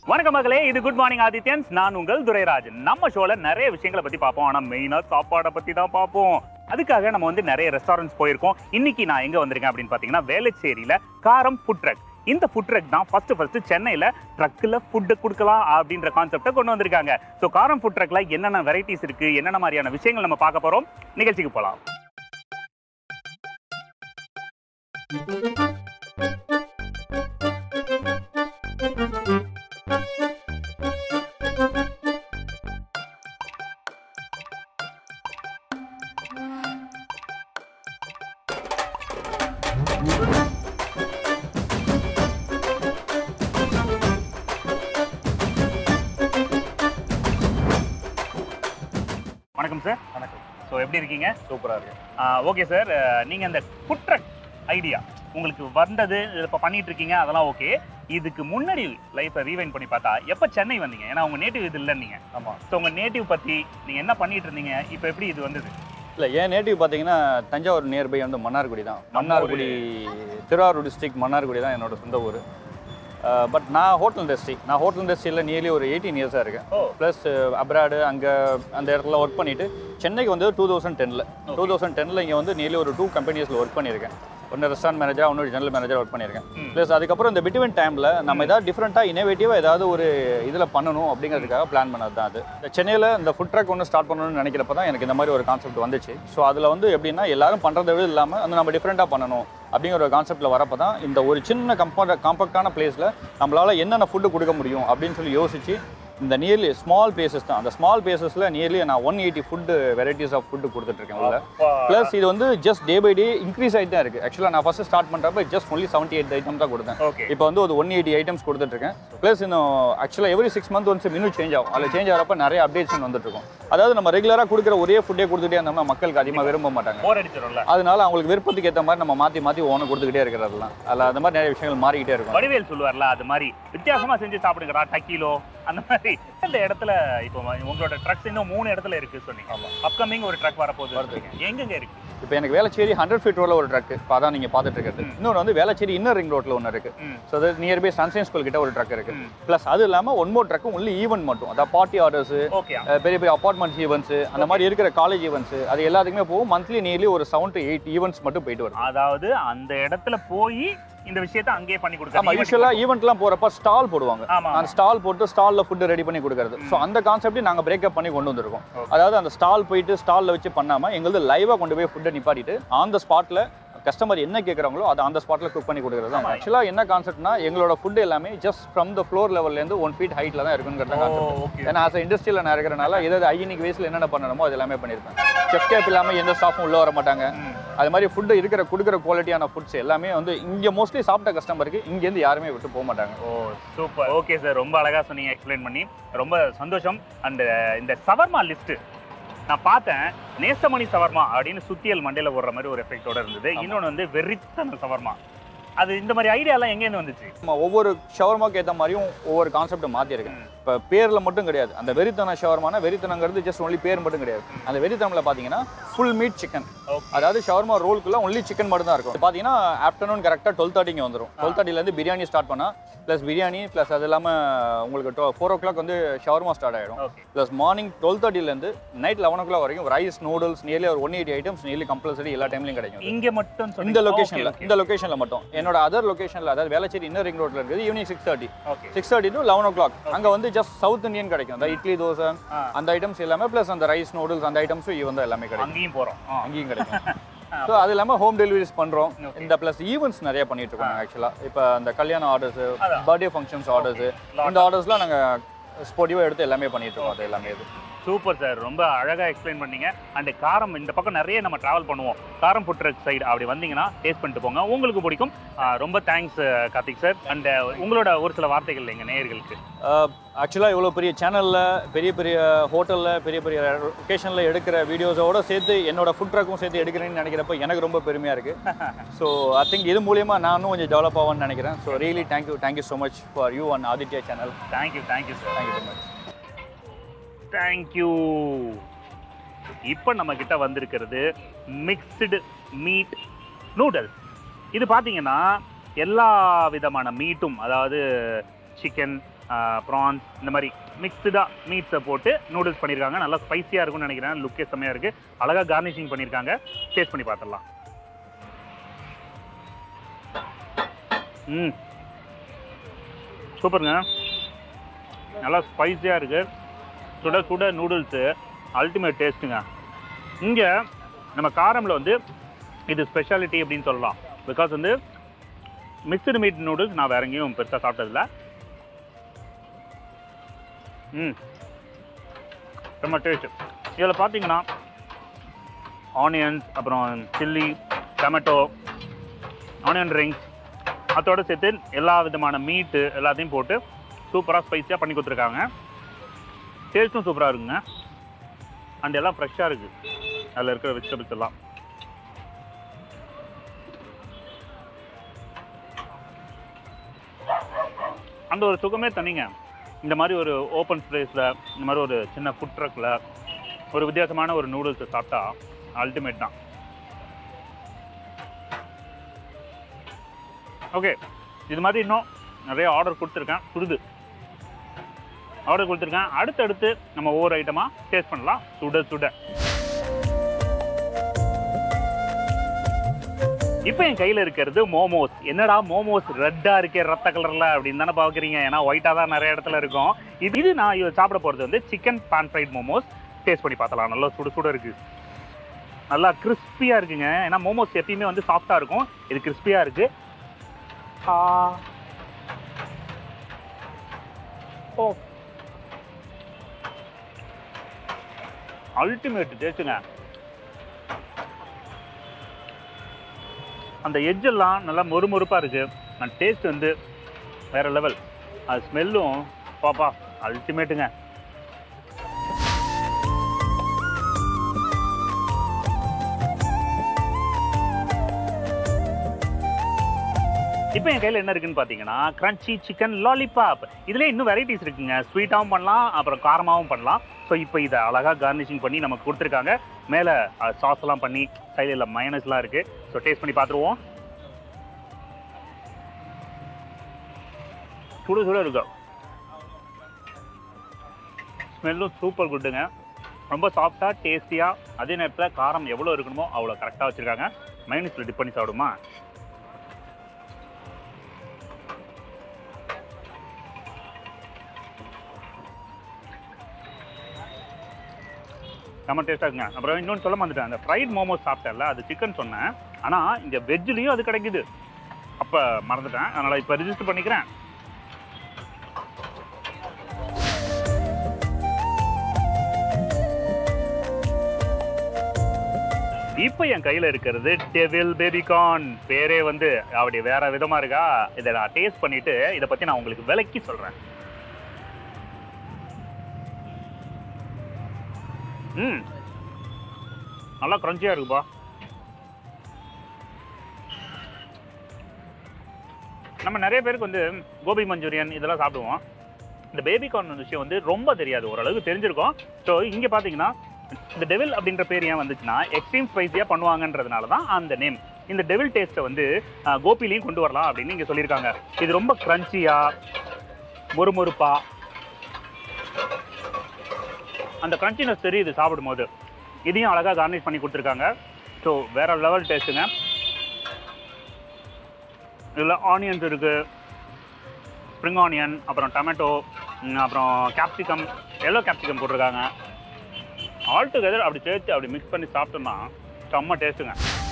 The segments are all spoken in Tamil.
வணக்கம் மகளே இது குட் மார்னிங் ஆதித்யன்ஸ் நான் உங்கள் துரைராஜ் நம்ம ஷோல நிறைய விஷயங்களை பத்தி பார்ப்போம் ஆனா மெயினா சாப்பாடை பத்தி தான் பார்ப்போம் அதுக்காக நம்ம வந்து நிறைய ரெஸ்டாரண்ட்ஸ் போயிருக்கோம் இன்னைக்கு நான் எங்க வந்திருக்கேன் அப்படின்னு பாத்தீங்கன்னா வேளச்சேரியில காரம் ஃபுட் ட்ரக் இந்த ஃபுட் ட்ரக் தான் ஃபர்ஸ்ட் ஃபர்ஸ்ட் சென்னையில ட்ரக்கில் ஃபுட்டு கொடுக்கலாம் அப்படின்ற கான்செப்டை கொண்டு வந்திருக்காங்க ஸோ காரம் ஃபுட் ட்ரக்ல என்னென்ன வெரைட்டிஸ் இருக்கு என்னென்ன மாதிரியான விஷயங்கள் நம்ம பார்க்க போறோம் நிகழ்ச்சிக்கு போலாம் வணக்கம் சார் வணக்கம் ஸோ எப்படி இருக்கீங்க சூப்பராக இருக்கு ஓகே சார் நீங்கள் இந்த ஃபுட் ட்ரக் ஐடியா உங்களுக்கு வந்தது இப்போ பண்ணிட்டு இருக்கீங்க அதெல்லாம் ஓகே இதுக்கு முன்னாடி லைஃப்பை ரீவைண்ட் பண்ணி பார்த்தா எப்போ சென்னை வந்தீங்க ஏன்னா உங்கள் நேட்டிவ் இது இல்லைன்னு நீங்கள் ஆமாம் ஸோ உங்கள் நேட்டிவ் பற்றி நீங்கள் என்ன பண்ணிட்டு இருந்தீங்க இப்போ எப்படி இது வந்தது இல்லை என் நேட்டிவ் பார்த்தீங்கன்னா தஞ்சாவூர் நியர்பை வந்து மன்னார்குடி தான் மன்னார்குடி திருவாரூர் டிஸ்ட்ரிக்ட் மன்னார்குடி தான் என்னோட சொந்த ஊர் பட் நான் ஹோட்டல் இண்டஸ்ட்ரி நான் ஹோட்டல் இண்டஸ்ட்ரியில் நியர்லி ஒரு எயிட்டீன் இயர்ஸாக இருக்கேன் ஓ ப்ளஸ் அப்ராடு அங்கே அந்த இடத்துல ஒர்க் பண்ணிவிட்டு சென்னைக்கு வந்து டூ தௌசண்ட் டெனில் டூ தௌசண்ட் டெனில் இங்கே வந்து நியர்லி ஒரு டூ கம்பெனிஸில் ஒர்க் பண்ணியிருக்கேன் ஒன்று ரெஸ்டாரண்ட் மேனேஜர் ஒன்று ஜெனரல் மேனேஜர் ஒர்க் பண்ணியிருக்கேன் ம். ப்ளஸ் அதுக்கப்புறம் இந்த பிட்வீன் டைமில் நம்ம ஏதாவது டிஃப்ரெண்ட்டாக இனோவேட்டிவாக ஏதாவது ஒரு இதில் பண்ணணும் அப்படிங்கிறதுக்காக பிளான் பண்ணது தான் அது இந்த சென்னையில் இந்த ஃபுட் ட்ரக் ஒன்று ஸ்டார்ட் பண்ணணும்னு நினைக்கிறப்ப தான் எனக்கு இந்த மாதிரி ஒரு கான்செப்ட் வந்துச்சு ஸோ அதில் வந்து எப்படின்னா எல்லாரும் பண்ணுறதை விட இல்லாமல் வந்து நம்ம டிஃப்ரெண்ட்டாக பண்ணணும் அப்படிங்கிற ஒரு கான்செப்ட்டில் வரப்போ தான் இந்த ஒரு சின்ன கம்பார்ட் காம்பேக்டான பிளேஸில் நம்மளால் என்னென்ன ஃபுட்டு கொடுக்க முடியும் அப்படின்னு சொல்லி யோசிச்சு இந்த நியர்லி ஸ்மால் பிளேசஸ் தான் அந்த ஸ்மால் பிளேசஸில் நியர்லி நான் one eighty food varieties of food கொடுத்துட்ருக்கேன் உள்ள ப்ளஸ் இது வந்து just day by day increase ஆகிட்டு தான் இருக்குது ஆக்சுவலாக நான் ஃபஸ்ட்டு ஸ்டார்ட் பண்ணுறப்ப just only seventy eight item தான் கொடுத்தேன் ஓகே இப்போ வந்து ஒரு ஒன் எயிட்டி ஐட்டம்ஸ் கொடுத்துட்ருக்கேன் ப்ளஸ் இன்னும் ஆக்சுவலாக every six month once menu change ஆகும் அதில் சேஞ்ச் ஆகிறப்ப நிறைய அப்டேட்ஸ் வந்துட்டு இருக்கும் அதாவது நம்ம ரெகுலராக கொடுக்குற ஒரே ஃபுட்டே கொடுத்துட்டே இருந்தோம்னா மக்களுக்கு அதிகமாக விரும்ப மாட்டாங்க போர் அடிச்சிடும்ல அதனால அவங்களுக்கு விருப்பத்துக்கு ஏற்ற மாதிரி நம்ம மாற்றி மாற்றி ஒன்று கொடுத்துக்கிட்டே இருக்கிறதுலாம் அதில் அந்த மாதிரி நிறைய விஷயங்கள் மாறிக்கிட்டே இருக்கும் வடிவேல் சொல்லுவார்ல அது மாதிரி வித்தியாசமா செஞ்சு சாப்பிடுங்கடா டக்கிலோ அந்த மாதிரி இந்த இடத்துல இப்போ உங்களோட ட்ரக்ஸ் இன்னும் மூணு இடத்துல இருக்கு சொன்னீங்க அப்கமிங் ஒரு ட்ரக் வரப்போகுது வருது. எங்கெங்க இருக்கு இப்போ எனக்கு வேளச்சேரி ஹண்ட்ரட் ஃபீட் ரோல ஒரு ட்ரக் இப்போ அதான் நீங்கள் பார்த்துட்டு இருக்கிறது ம். இன்னொன்று வந்து வேளச்சேரி இன்னர் ரிங் ரோட்டில் ஒன்று இருக்குது ம் ஸோ அது நியர்பை சன்சைன் ஸ்கூல் கிட்ட ஒரு ட்ரக் இருக்குது ம். ப்ளஸ் அது இல்லாமல் ஒன் மோர் ட்ரக்கும் ஒன்லி ஈவெண்ட் மட்டும் அதாவது பார்ட்டி ஆர்டர்ஸ் ஓகே பெரிய பெரிய அப்பார்ட்மெண்ட்ஸ் ஈவெண்ட்ஸ் அந்த மாதிரி இருக்கிற காலேஜ் ஈவெண்ட்ஸ் அது எல்லாத்துக்குமே போகும் மந்த்லி நியர்லி ஒரு செவன் டு எயிட் ஈவெண்ட்ஸ் மட்டும் போயிட்டு வரும் அதாவது அந்த இடத்துல போய் இந்த விஷயத்தை அங்கேயே பண்ணி ஆமா கொடுக்கணும் யூஸ்வலாக ஈவெண்ட்லாம் போகிறப்ப ஸ்டால் போடுவாங்க ஆமா அந்த ஸ்டால் போட்டு ஸ்டாலில் ஃபுட்டு ரெடி பண்ணி கொடுக்கறது ஸோ அந்த கான்செப்டையும் நாங்கள் பிரேக்கப் பண்ணி கொண்டு வந்திருக்கோம் Okay. அதாவது அந்த ஸ்டால் போயிட்டு ஸ்டாலில் வச்சு பண்ணாமல் எங்களது லைவாக கொண்டு போய் ஃபுட்டை நிப்பாட்டிட்டு ஆன் த ஸ்பாட்டில் கஸ்டமர் என்ன கேட்குறாங்களோ அதை அந்த ஸ்பாட்டில் குக் பண்ணி கொடுக்குறது தான் ஆமா. ஆக்சுவலாக என்ன கான்செப்ட்னா எங்களோட ஃபுட் எல்லாமே ஜஸ்ட் ஃப்ரம் த ஃப்ளோர் லெவல்லேருந்து ஒன் ஃபீட் ஹைட்டில் தான் இருக்குங்கிறத கான்செப்ட் ஓகே ஏன்னா ஆஸ் இண்டஸ்ட்ரியில் நான் இருக்கிறனால ஏதாவது ஹைஜீனிக் வேஸில் என்னென்ன பண்ணணுமோ அது எல்லாமே பண்ணியிருப்பேன் செஃப் கேப் இல்லாமல் எந்த ஸ்டாஃபும் உள்ளே வர மாட்டாங்க அது மாதிரி ஃபுட்டு இருக்கிற கொடுக்குற குவாலிட்டியான ஃபுட்ஸ் எல்லாமே வந்து இங்கே மோஸ்ட்லி சாப்பிட்ட கஸ்டமருக்கு இங்கேருந்து யாருமே விட்டு போக மாட்டாங்க ஓ சூப்பர் ஓகே சார் ரொம்ப அழகா சொன்னீங்க எக்ஸ்பிளைன் பண்ணி ரொம்ப சந்தோஷம் அண்ட் இந்த சவர்மா லிஸ்ட் நான் பார்த்தேன் நேசமணி சவர்மா அப்படின்னு சுத்தியல் மண்டையில போடுற மாதிரி ஒரு எஃபெக்டோட இருந்தது ஆமா. இன்னொன்று வந்து வெறித்தன சவர்மா அது இந்த மாதிரி ஐடியாலாம் எங்கேருந்து வந்துச்சு நம்ம ஒவ்வொரு ஷவர்மாக்கு ஏற்ற மாதிரியும் ஒவ்வொரு கான்செப்ட்டை மாற்றிருக்கேன் ம். இப்போ பேரில் மட்டும் கிடையாது அந்த வெறித்தன ஷவர்மான வெறித்தனங்கிறது ஜஸ்ட் ஒன்லி பேர் மட்டும் கிடையாது அந்த வெறித்தனில் பார்த்தீங்கன்னா ஃபுல் மீட் சிக்கன் Okay. அதாவது ஷவர்மா ரோலுக்குள்ள ஒன்லி சிக்கன் மட்டும் தான் இருக்கும் பார்த்தீங்கன்னா ஆஃப்டர்நூன் கரெக்டாக டுவெல் தேர்ட்டிங்க வந்துடும் டுவெல் தேர்ட்டிலேருந்து பிரியாணி ஸ்டார்ட் பண்ணால் ப்ளஸ் பிரியாணி ப்ளஸ் அது இல்லாமல் உங்களுக்கு ஃபோர் ஓ கிளாக் வந்து ஷவர்மா ஸ்டார்ட் ஆகிடும் ஓகே ப்ளஸ் மார்னிங் டுவெல் தேர்ட்டிலேருந்து நைட் லெவன் ஓ கிளாக் வரைக்கும் ரைஸ் நூடுல்ஸ் நியர்லி ஒரு one eighty items nearly compulsory எல்லா டைம்லையும் கிடைக்கும் இங்க மட்டும் சொன்னீங்க. இந்த Okay, லொகேஷனில் okay. இந்த லொகேஷனில் மட்டும் என்னோட அதர் லொகேஷனில் அதாவது வேளச்சேரி இன்னர் ரிங் ரோட்டில் இருக்குது evening six thirty okay six thirty to eleven o'clock அங்கே வந்து ஜஸ்ட் சவுத் இந்தியன் கிடைக்கும் அந்த இட்லி தோசை ஆ. அந்த ஐட்டம்ஸ் எல்லாமே ப்ளஸ் அந்த ரைஸ் நூடுல்ஸ் அந்த ஐட்டம்ஸும் இவன் தான் எல்லாமே கிடைக்கும் அங்கேயும் போறோம் ஆ. அங்கேயும் கிடைக்கும் ஸோ அது இல்லாமல் ஹோம் டெலிவரிஸ் பண்ணுறோம் Okay. இந்த ப்ளஸ் ஈவெண்ட்ஸ் நிறைய பண்ணிட்டு இருக்கோம் ஆக்சுவலாக இப்போ இந்த கல்யாண ஆர்டர்ஸ் அதான். பர்த்டே ஃபங்க்ஷன்ஸ் ஆர்டர்ஸ் Lot இந்த ஆர்டர்ஸ்லாம் நாங்கள் ஸ்போர்ட்டிவாக எடுத்து எல்லாமே பண்ணிட்டு இருக்கோம் அது எல்லாமே இது சூப்பர் சார் ரொம்ப அழகா எக்ஸ்பிளைன் பண்ணீங்க அண்ட் காரம் இந்த பக்கம் நிறைய நம்ம டிராவல் பண்ணுவோம் காரம் ஃபுட் ட்ரக் சைடு அப்படி வந்தீங்கன்னா டேஸ்ட் பண்ணிட்டு போங்க உங்களுக்கு பிடிக்கும் ஆ, ரொம்ப தேங்க்ஸ் கார்த்திக் சார் அண்ட் உங்களோட ஒரு சில வார்த்தைகள் எங்க நேயர்களுக்கு ஆக்சுவலாக இவ்வளோ பெரிய சேனலில் பெரிய பெரிய ஹோட்டலில் பெரிய பெரிய லொக்கேஷனில் எடுக்கிற வீடியோஸோட சேர்த்து என்னோட ஃபுட் ட்ரக்கும் சேர்த்து எடுக்கிறேன்னு நினைக்கிறப்ப எனக்கு ரொம்ப பெருமையாக இருக்குது ஸோ ஐ திங்க் இது மூலியமாக நானும் கொஞ்சம் டெவலப் ஆகும்னு நினைக்கிறேன் so really thank you thank you so much for you and Aditya channel thank you thank you sir thank you so much thank you இப்போ நம்ம கிட்ட வந்திருக்கிறது மிக்ஸ்டு மீட் நூடுல்ஸ் இது பார்த்தீங்கன்னா எல்லா விதமான மீட்டும் அதாவது சிக்கன் ப்ரான்ஸ் இந்த மாதிரி மிக்ஸ்டாக மீட்ஸை போட்டு நூடுல்ஸ் பண்ணியிருக்காங்க நல்லா ஸ்பைசியாக இருக்கும்னு நினைக்கிறேன் லுக்கே செம்மையாக இருக்குது அழகாக கார்னிஷிங் பண்ணியிருக்காங்க டேஸ்ட் பண்ணி பார்த்துடலாம் ம் சூப்பருங்க நல்லா ஸ்பைஸியாக இருக்குது சுட சுட நூடுல்ஸு அல்டிமேட் டேஸ்ட்டுங்க இங்கே நம்ம காரமில் வந்து இது ஸ்பெஷாலிட்டி அப்படின்னு சொல்லலாம் பிகாஸ் வந்து மிக்சடு மீட் நூடுல்ஸ் நான் வேற எங்கேயும் பெருசாக சாப்பிட்டதில்ல ம் ரொம்ப டேஸ்ட்டு இதில் பார்த்தீங்கன்னா ஆனியன்ஸ் அப்புறம் சில்லி டொமேட்டோ ஆனியன் ரிங்ஸ் அதோட சேர்த்து எல்லா விதமான மீட்டு எல்லாத்தையும் போட்டு சூப்பராக ஸ்பைஸியாக பண்ணி கொடுத்துருக்காங்க டேஸ்ட்டும் சூப்பராக இருக்குங்க அண்ட் எல்லாம் ஃப்ரெஷ்ஷாக இருக்குது அதில் இருக்கிற வெஜிடபிள்ஸ் எல்லாம் அந்த ஒரு சுகமே தனிங்க இந்த மாதிரி ஒரு ஓப்பன் ஸ்பேஸில் இந்த மாதிரி ஒரு சின்ன ஃபுட் ட்ரக்கில் ஒரு வித்தியாசமான ஒரு நூடுல்ஸை சாப்பிட்டா அல்டிமேட் தான் ஓகே இது மாதிரி இன்னும் நிறைய ஆர்டர் கொடுத்துருக்கேன் சுடுது ஆர்டர் கொடுத்துருக்கேன் அடுத்தடுத்து நம்ம ஒவ்வொரு ஐட்டமாக டேஸ்ட் பண்ணலாம் சுட சுட இப்போ என் கையில் இருக்கிறது மோமோஸ் என்னடா மோமோஸ் ரெட்டாக இருக்கே ரத்த கலரில் அப்படின்னு தானே பார்க்குறீங்க ஏன்னா ஒயிட்டாக தான் நிறைய இடத்துல இருக்கும் இது இது நான் இது சாப்பிட போகிறது வந்து chicken pan fried momos taste பண்ணி பார்த்தலாம் நல்லா சுட சுட இருக்குது நல்லா கிறிஸ்பியாக இருக்குங்க ஏன்னா மோமோஸ் எப்பயுமே வந்து சாஃப்டாக இருக்கும் இது கிறிஸ்பியாக இருக்குது ஓ அல்டிமேட் டேஸ்ட்டுங்க அந்த எட்ஜெல்லாம் நல்லா மொறுமொறுப்பாக இருக்குது அந்த டேஸ்ட் வந்து வேறு லெவல் அது ஸ்மெல்லும் பாப்பா அல்டிமேட்டுங்க இப்போ என் கையில் என்ன இருக்குன்னு பார்த்தீங்கன்னா கிரன்ச்சி சிக்கன் லாலிபாப் இதில் இன்னும் வெரைட்டிஸ் இருக்குங்க ஸ்வீட்டாகவும் பண்ணலாம் அப்புறம் காரமாகவும் பண்ணலாம் ஸோ இப்போ இதை அழகாக கார்னிஷிங் பண்ணி நமக்கு கொடுத்துருக்காங்க மேலே சாஸ் எல்லாம் பண்ணி சைடில் மயனஸ்லாம் இருக்குது ஸோ டேஸ்ட் பண்ணி பார்த்துருவோம் சுட சுட இருக்கு ஸ்மெல்லும் சூப்பர் குட்டுங்க ரொம்ப சாஃப்டாக டேஸ்டியாக அதே நேரத்தில் காரம் எவ்வளோ இருக்கணுமோ அவ்வளோ கரெக்டாக வச்சுருக்காங்க மைனஸில் டிப் பண்ணி சாப்பிடுமா செம்ம டேஸ்ட்டாக இருக்குங்க அப்புறம் இன்னொன்று சொல்ல வந்துட்டேன் அந்த ஃப்ரைட் மோமோஸ் சாப்பிட்டேன்ல அது சிக்கன் சொன்னேன் ஆனால் இங்கே வெஜ்லேயும் அது கிடைக்குது அப்போ மறந்துட்டேன் அதனால் இப்போ ரிஜிஸ்டர் பண்ணிக்கிறேன் இப்போ என் கையில் இருக்கிறது டெவில் பேபிகார்ன் பேரே வந்து அப்படி வேற விதமாக இருக்கா இதை நான் டேஸ்ட் பண்ணிட்டு இதை பற்றி நான் உங்களுக்கு விளக்கி சொல்கிறேன் ம் நல்லா க்ரன்ச்சியாக இருக்குப்பா நம்ம நிறைய பேருக்கு வந்து கோபி மஞ்சூரியன் இதெல்லாம் சாப்பிடுவோம் இந்த பேபி கார்ன் விஷயம் வந்து ரொம்ப தெரியாது ஓரளவுக்கு தெரிஞ்சிருக்கும் ஸோ இங்கே பார்த்தீங்கன்னா இந்த டெவில் அப்படின்ற பேர் ஏன் வந்துச்சுன்னா எக்ஸ்ட்ரீம் ஸ்பைஸியாக பண்ணுவாங்கன்றதுனால தான் அந்த நேம் இந்த டெவில் டேஸ்ட்டை வந்து அஹ், கோபிலையும் கொண்டு வரலாம் அப்படின்னு இங்கே சொல்லியிருக்காங்க இது ரொம்ப க்ரன்ச்சியாக மொறுமொறுப்பா அந்த க்ரன்ச்சினஸ் தெரியுது சாப்பிடும்போது இதையும் அழகாக கார்னிஷ் பண்ணி கொடுத்துருக்காங்க ஸோ வேற லெவல் டேஸ்ட்டுங்க இதில் ஆனியன்ஸ் இருக்குது ஸ்ப்ரிங் ஆனியன் அப்புறம் டொமேட்டோ அப்புறம் கேப்சிகம் எல்லோ கேப்சிகம் போட்டிருக்காங்க ஆல் டுகெதர் அப்படி சேர்த்து அப்படி மிக்ஸ் பண்ணி சாப்பிட்டோம்னா செம்ம டேஸ்ட்டுங்க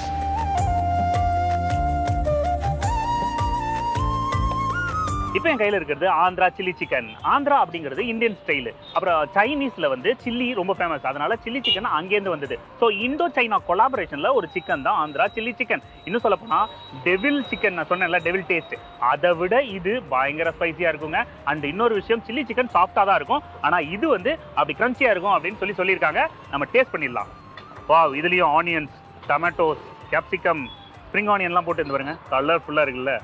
இப்போ என் கையில் இருக்கிறது ஆந்திரா சில்லி சிக்கன் ஆந்திரா அப்படிங்கிறது இந்தியன் ஸ்டைலு அப்புறம் சைனீஸில் வந்து சில்லி ரொம்ப ஃபேமஸ் அதனால சில்லி சிக்கன் அங்கேருந்து வந்தது ஸோ இந்தோ சைனா கொலாபரேஷனில் ஒரு சிக்கன் தான் ஆந்திரா சில்லி சிக்கன் இன்னும் சொல்ல போனால் டெவில் சிக்கன் நான் சொன்னேன்ல டெவில் டேஸ்ட் அதை விட இது பயங்கர ஸ்பைசியாக இருக்குங்க அண்ட் இன்னொரு விஷயம் சில்லி சிக்கன் சாஃப்டாக தான் இருக்கும் ஆனால் இது வந்து அப்படி க்ரன்ச்சியாக இருக்கும் அப்படின்னு சொல்லி சொல்லியிருக்காங்க நம்ம டேஸ்ட் பண்ணிடலாம் வா இதுலேயும் ஆனியன்ஸ் டொமேட்டோஸ் கேப்சிகம் ஸ்ப்ரிங் ஆனியன்லாம் போட்டு இருந்து பாருங்க கலர்ஃபுல்லாக இருக்குல்ல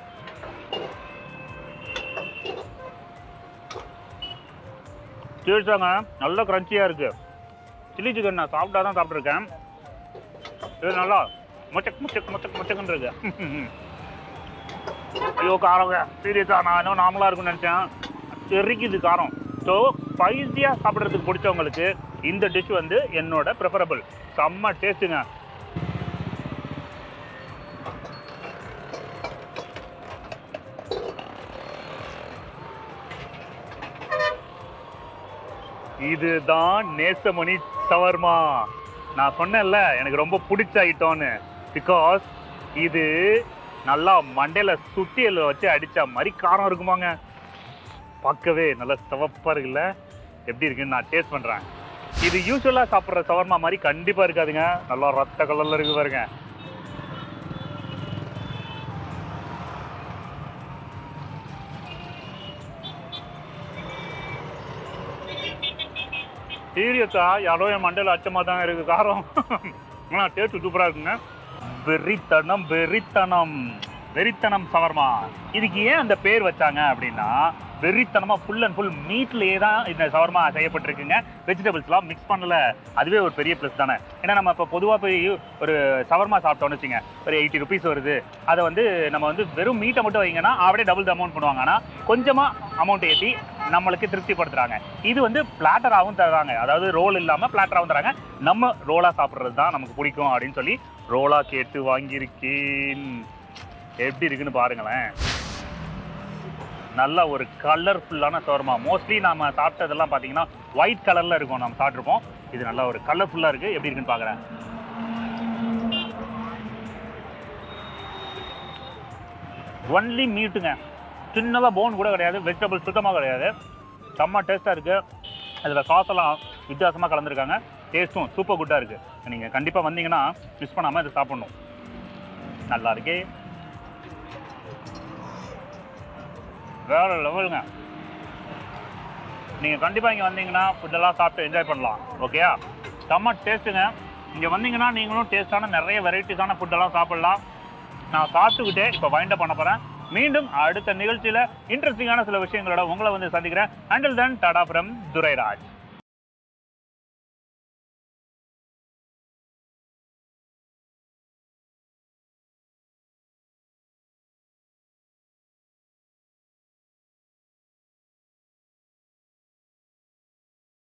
டேஸ்டாங்க நல்ல க்ரன்ச்சியாக இருக்கு சில்லி சிக்கன் நான் சாப்பிட்டா தான் சாப்பிட்ருக்கேன் இது நல்லா முச்சக் முச்சக் முச்சக் முச்சக்குன்னு இருக்கு ஐயோ காரங்க சீரியஸா நான் இன்னும் நார்மலாக இருக்கும்னு நினச்சேன் தெரிக்குது காரம் ஸோ ஸ்பைஸியாக சாப்பிட்றதுக்கு பிடிச்சவங்களுக்கு இந்த டிஷ் வந்து என்னோட ப்ரிஃபரபிள் செம்ம டேஸ்ட்டுங்க இதுதான் நேசமணி சவர்மா நான் சொன்னேன்ல எனக்கு ரொம்ப பிடிச்ச ஐட்டம்னு பிகாஸ் இது நல்லா மண்டையில சுத்தியல வச்சு அடிச்ச மாதிரி காரம் இருக்குமாங்க பார்க்கவே நல்லா சிவப்பா இருக்குல்ல எப்படி இருக்குன்னு நான் டேஸ்ட் பண்றேன் இது யூஸ்வலா சாப்பிட்ற சவர்மா மாதிரி கண்டிப்பா இருக்காதுங்க நல்லா ரத்த கலர்ல இருக்கு பாருங்க சீரியஸா யாரோ என் மண்டையில் அச்சமா தான் இருக்கு காரம் ஆனால் டேஸ்ட் சூப்பராக இருக்குங்க வெறித்தனம் வெறித்தனம் வெறித்தனம் சவர்மா இதுக்கு ஏன் அந்த பேர் வச்சாங்க அப்படின்னா வெறித்தனமாக ஃபுல் அண்ட் ஃபுல் மீட்லேயே தான் இந்த சவர்மா செய்யப்பட்டிருக்குங்க வெஜிடபிள்ஸ்லாம் மிக்ஸ் பண்ணல அதுவே ஒரு பெரிய ப்ளஸ் தானே ஏன்னா நம்ம இப்போ பொதுவாக போய் ஒரு சவர்மா சாப்பிட்டோம்னு வச்சுங்க ஒரு எயிட்டி ருபீஸ் வருது அதை வந்து நம்ம வந்து வெறும் மீட்டை மட்டும் வைங்கன்னா அப்படியே டபுள் அமௌண்ட் பண்ணுவாங்க ஆனால் கொஞ்சமாக அமௌண்ட் ஏற்றி நம்மளுக்கு திருப்திப்படுத்துறாங்க இது வந்து பிளாட்டராகவும் தராங்க அதாவது ரோல் இல்லாமல் பிளாட்டராகவும் தராங்க நம்ம ரோலாக சாப்பிட்றது தான் நமக்கு பிடிக்கும் அப்படின்னு சொல்லி ரோலாக கேட்டு வாங்கியிருக்கேன் எப்படி இருக்குன்னு பாருங்களேன் நல்ல ஒரு கலர்ஃபுல்லான சவர்மா மோஸ்ட்லி நாம சாப்பிட்டதெல்லாம் பார்த்தீங்கன்னா ஒயிட் கலரில் இருக்கும் நம்ம சாப்பிட்ருப்போம் இது நல்லா ஒரு கலர்ஃபுல்லாக இருக்குது எப்படி இருக்குன்னு பார்க்குறேன் ஒன்லி மீட்டுங்க சின்னதாக போன் கூட கிடையாது வெஜிடபிள் சுத்தமாக கிடையாது செம்ம டேஸ்ட்டாக இருக்குது அதில் சாஸெல்லாம் வித்தியாசமாக கலந்துருக்காங்க டேஸ்ட்டும் சூப்பர் குட்டாக இருக்குது நீங்கள் கண்டிப்பாக வந்தீங்கன்னா மிஸ் பண்ணாமல் இதை சாப்பிட்ணும் நல்லா இருக்கே வேற லெவலுங்க நீங்கள் கண்டிப்பாக இங்கே வந்தீங்கன்னா ஃபுட்டெல்லாம் சாப்பிட்டு என்ஜாய் பண்ணலாம் ஓகேயா செம்ம டேஸ்ட்டுங்க இங்கே வந்தீங்கன்னா நீங்களும் டேஸ்ட்டான நிறைய வெரைட்டிஸான ஃபுட்டெல்லாம் சாப்பிடலாம் நான் சாப்பிட்டுக்கிட்டே இப்போ வைண்ட் பண்ண போகிறேன் மீண்டும் அடுத்த நிகழ்ச்சியில் இன்ட்ரெஸ்டிங்கான சில விஷயங்களோட உங்களை வந்து சந்திக்கிறேன் until then tata from Durairaj